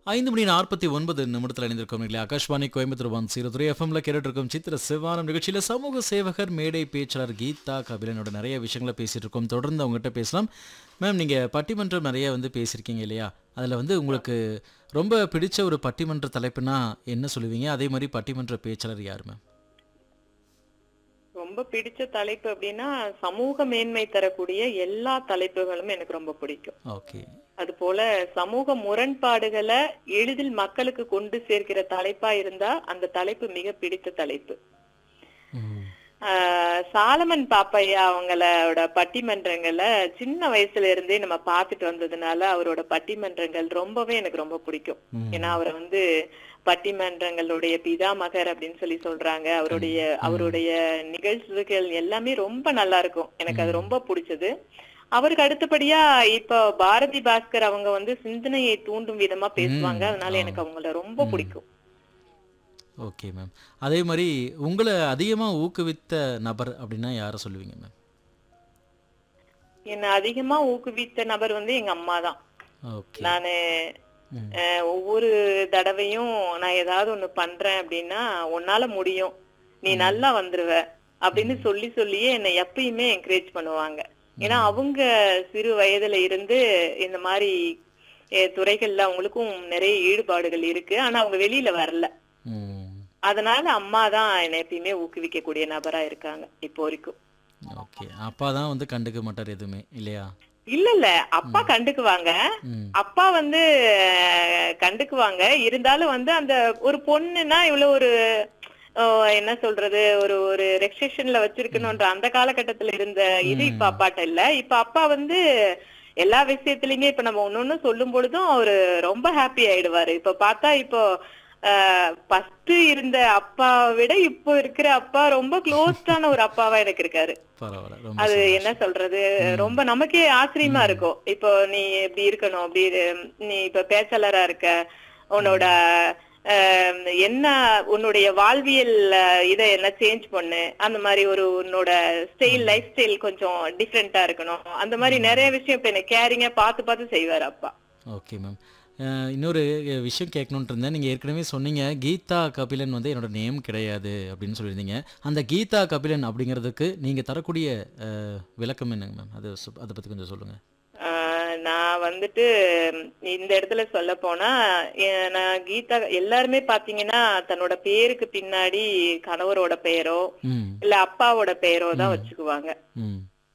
ஐந்து மணி நாற்பத்தி ஒன்பது நிமிடத்தில் இணைந்திருக்கோம் இல்லையா Akashvani Coimbatore one zero three எஃப்எம்ல கேட்டுட்டு இருக்கோம் சித்திர சிவானம் நிகழ்ச்சியில் சமூக சேவகர் மேடை பேச்சாளர் கீதா கபிலனோட நிறைய விஷயங்களை பேசிட்டு இருக்கோம் தொடர்ந்து அவங்ககிட்ட பேசலாம் மேம் நீங்கள் பட்டிமன்றம் நிறைய வந்து பேசியிருக்கீங்க இல்லையா அதில் வந்து உங்களுக்கு ரொம்ப பிடிச்ச ஒரு பட்டிமன்ற தலைப்புனா என்ன சொல்லுவீங்க அதே மாதிரி பட்டிமன்ற பேச்சாளர் யார் மேம் ரொம்ப பிடிச்ச தலைப்பு அப்படின்னா சமூக மேன்மை தரக்கூடிய எல்லா தலைப்புகளும் எனக்கு ரொம்ப பிடிக்கும் ஓகே அது போல சமூக முரண்பாடுகளை எளிதில் மக்களுக்கு கொண்டு சேர்க்கிற தலைப்பா இருந்தா அந்த தலைப்பு மிக பிடித்த தலைப்பு ம் ஆஹ் சாலமன் பாப்பையா அவங்களோட பட்டிமன்றங்களை சின்ன வயசுல இருந்தே நம்ம பார்த்துட்டு வந்ததுனால அவரோட பட்டிமன்றங்கள் ரொம்பவே எனக்கு ரொம்ப பிடிக்கும் ம். ஏன்னா அவரை வந்து பட்டிமன்றங்களுடைய பிதாமகர் அப்படின்னு சொல்லி சொல்றாங்க அவருடைய அவருடைய நிகழ்ச்சிகள் எல்லாமே ரொம்ப நல்லா இருக்கும் எனக்கு அது ரொம்ப பிடிச்சது அவருக்கு அடுத்தபடியா இப்ப பாரதி பாஸ்கர் அவங்க வந்து சிந்தனையை தூண்டும் விதமா பேசுவாங்க ம், அதனால ஆ. எனக்கு அவங்கள ரொம்ப பிடிக்கும் ஓகே மேம் அதே மாதிரி உங்களை அதிகமாக ஊக்குவித்த நபர் அப்படின்னா யாரை சொல்லுவீங்க மேம் என்னை அதிகமா ஊக்குவித்த நபர் வந்து எங்க அம்மா தான் ஓகே நானு ம் அஹ், ஒவ்வொரு தடவையும் நான் ஏதாவது ஒண்ணு பண்றேன் அப்படின்னா உன்னால முடியும் நீ நல்லா வந்துருவ அப்படின்னு சொல்லி சொல்லியே என்னை எப்பயுமே என்கரேஜ் பண்ணுவாங்க ஏன்னா அவங்க சிறு வயதுல இருந்து இந்த மாதிரி அஹ், துறைகள்ல அவங்களுக்கும் நிறைய ஈடுபாடுகள் இருக்கு ஆனா அவங்க வெளியில வரல ம் அதனால அம்மா தான் என்னை எப்பயுமே ஊக்குவிக்கக்கூடிய நபரா இருக்காங்க இப்போ வரைக்கும் ஓகே அப்பா தான் வந்து கண்டுக்க மாட்டார் எதுவுமே இல்லையா இல்ல இல்ல அப்பா கண்டுக்குவாங்க ம் அப்பா வந்து அஹ், கண்டுக்குவாங்க இருந்தாலும் வந்து அந்த ஒரு பொண்ணுன்னா இவ்வளவு ஒரு அஹ், என்ன சொல்றது ஒரு ஒரு ரெஸ்ட்ரிக்ஷன்ல வச்சிருக்கணும்ன்ற அந்த காலகட்டத்துல இருந்த இது இப்ப அப்பாட்ட இல்ல இப்ப அப்பா வந்து எல்லா விஷயத்திலயுமே இப்ப நம்ம ஒண்ணு ஒண்ணு சொல்லும் பொழுதும் அவரு ரொம்ப ஹாப்பி ஆயிடுவாரு இப்ப பார்த்தா இப்போ ஃபர்ஸ்ட் இருந்த அப்பாவை விட இப்போ இருக்கிற அப்பா ரொம்ப க்ளோஸ்டான ஒரு அப்பாவா எனக்கு இருக்காரு பரவாயில்ல ரொம்ப அது சந்தோஷம். என்ன சொல்றது ரொம்ப நமக்கே ஆச்சரியமா இருக்கும் இப்போ நீ இப்படி இருக்கணும் அப்படி இரு- நீ இப்ப பேச்சாளரா இருக்க உன்னோட அஹ், என்ன உன்னுடைய வாழ்வியல் அஹ், இதை என்ன சேஞ்ச் பண்ணு அந்த மாதிரி ஒரு உன்னோட ஸ்டைல் லைஃப் ஸ்டைல் கொஞ்சம் டிஃப்ரெண்டா இருக்கணும் அந்த மாதிரி நிறைய விஷயம் இப்ப என்ன கேரிங்கா பார்த்து பார்த்து செய்வாரு அப்பா ஓகே மேம் அஹ், இன்னொரு அஹ், விஷயம் கேட்கணுன்ட்டு இருந்தேன் நீங்கள் ஏற்கனவே சொன்னீங்க கீதா கபிலன் வந்து என்னோட நேம் கிடையாது அப்படின்னு சொல்லியிருந்தீங்க அந்த கீதா கபிலன் அப்படிங்கிறதுக்கு நீங்கள் தரக்கூடிய அஹ், விளக்கம் என்னங்க மேம் அது சொ- அதை பற்றி கொஞ்சம் சொல்லுங்கள் ஆஹ் நான் வந்துட்டு ம், இந்த இடத்துல சொல்ல போனா எ- நான் கீதா எல்லாருமே பாத்தீங்கன்னா தன்னோட பேருக்கு பின்னாடி கணவரோட பெயரோ ம் இல்ல அப்பாவோட பெயரோ தான் வச்சுக்குவாங்க ம்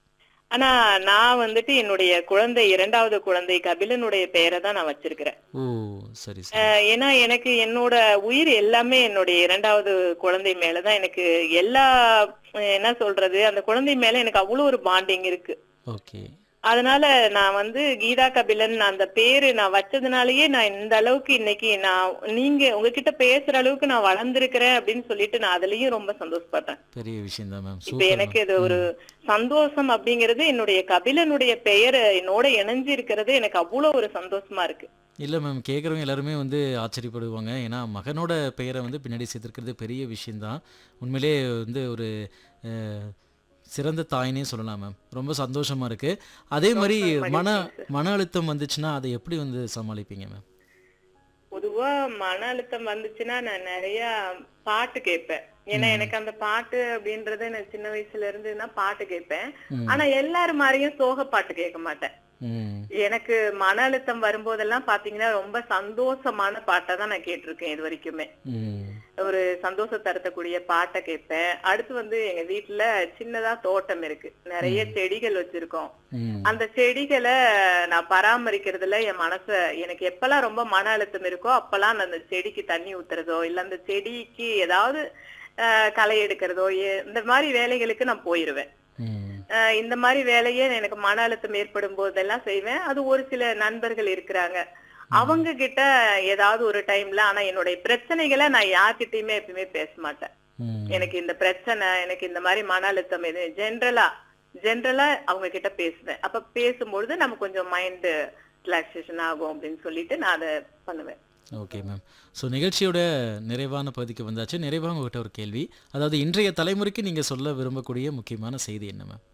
ஆனா நான் வந்துட்டு என்னுடைய குழந்தை இரண்டாவது குழந்தை கபிலனுடைய பெயரை தான் நான் வச்சிருக்கிறேன் ஓ சரி சரி ஆஹ் ஏன்னா எனக்கு என்னோட உயிர் எல்லாமே என்னுடைய இரண்டாவது குழந்தை மேலதான் எனக்கு எல்லா அஹ் என்ன சொல்றது அந்த குழந்தை மேல எனக்கு அவ்வளவு ஒரு பாண்டிங் இருக்கு ஓகே அதனால நான் வந்து கீதா கபிலன் அந்த பேரு நான் வச்சதுனாலயே நான் இந்த அளவுக்கு இன்னைக்கு நான் நீங்க உங்ககிட்ட பேசுற அளவுக்கு நான் வளர்ந்திருக்கிறேன் அப்படின்னு சொல்லிட்டு நான் அதுலயும் ரொம்ப சந்தோஷப்படுறேன் பெரிய விஷயம் தான் மேம் இப்ப சூப்பர் எனக்கு இது ஒரு சந்தோஷம் அப்படிங்கிறது என்னுடைய கபிலனுடைய பெயர் என்னோட இணைஞ்சு இருக்கிறது எனக்கு அவ்வளவு ஒரு சந்தோஷமா இருக்கு இல்லை மேம் கேட்குறவங்க எல்லாருமே வந்து ஆச்சரியப்படுவாங்க ஏன்னா மகனோட பெயரை வந்து பின்னாடி சேர்த்துருக்கிறது பெரிய விஷயம்தான் உண்மையிலே வந்து ஒரு அஹ், சிறந்த தாயினே சொல்லலாம் மேம் ரொம்ப சந்தோஷமா இருக்கு அதே மாதிரி மன மன அழுத்தம் வந்துச்சுன்னா அதை எப்படி வந்து சமாளிப்பீங்க மேம் பொதுவா மன அழுத்தம் வந்துச்சுன்னா நான் நிறைய பாட்டு கேட்பேன் ஏன்னா எனக்கு அந்த பாட்டு அப்படின்றது எனக்கு சின்ன வயசுல இருந்து நான் பாட்டு கேட்பேன் ம். ஆனா எல்லாரும் மாதிரியும் சோக பாட்டு கேட்க மாட்டேன் ம் எனக்கு மன அழுத்தம் வரும்போதெல்லாம் பாத்தீங்கன்னா ரொம்ப சந்தோஷமான பாட்டை தான் நான் கேட்டிருக்கேன் இது வரைக்குமே ம் ஒரு சந்தோஷம் தரத்தக்கூடிய பாட்டை கேட்பேன் அடுத்து வந்து எங்க வீட்டுல சின்னதா தோட்டம் இருக்கு நிறைய செடிகள் வச்சிருக்கோம் ம் அந்த செடிகளை நான் பராமரிக்கிறதுல என் மனச எனக்கு எப்பெல்லாம் ரொம்ப மன அழுத்தம் இருக்கோ அப்பெல்லாம் நான் அந்த செடிக்கு தண்ணி ஊத்துறதோ இல்ல அந்த செடிக்கு ஏதாவது அஹ், களை எடுக்கிறதோ எ- இந்த மாதிரி வேலைகளுக்கு நான் போயிருவேன் ம் அஹ், இந்த மாதிரி வேலையே எனக்கு மன அழுத்தம் ஏற்படும் போதெல்லாம் செய்வேன் அது ஒரு சில நண்பர்கள் இருக்கிறாங்க அவங்க கிட்ட ஏதாவது ஒரு டைம்ல ஆனா என்னுடைய பிரச்சனைகளை நான் யார்கிட்டயுமே எப்பயுமே பேச மாட்டேன் ம் எனக்கு இந்த பிரச்சனை எனக்கு இந்த மாதிரி மன அழுத்தம் இது ஜென்ரலா ஜென்ரலா அவங்க கிட்ட பேசுவேன் அப்ப பேசும்பொழுது நம்ம கொஞ்சம் மைண்ட் ரிலாக்ஸேஷன் ஆகும் அப்படின்னு சொல்லிட்டு நான் அதை பண்ணுவேன் ஓகே மேம் ஸோ நிகழ்ச்சியோட நிறைவான பகுதிக்கு வந்தாச்சு நிறைவாக உங்கள்கிட்ட ஒரு கேள்வி அதாவது இன்றைய தலைமுறைக்கு நீங்கள் சொல்ல விரும்பக்கூடிய முக்கியமான செய்தி என்ன மேம்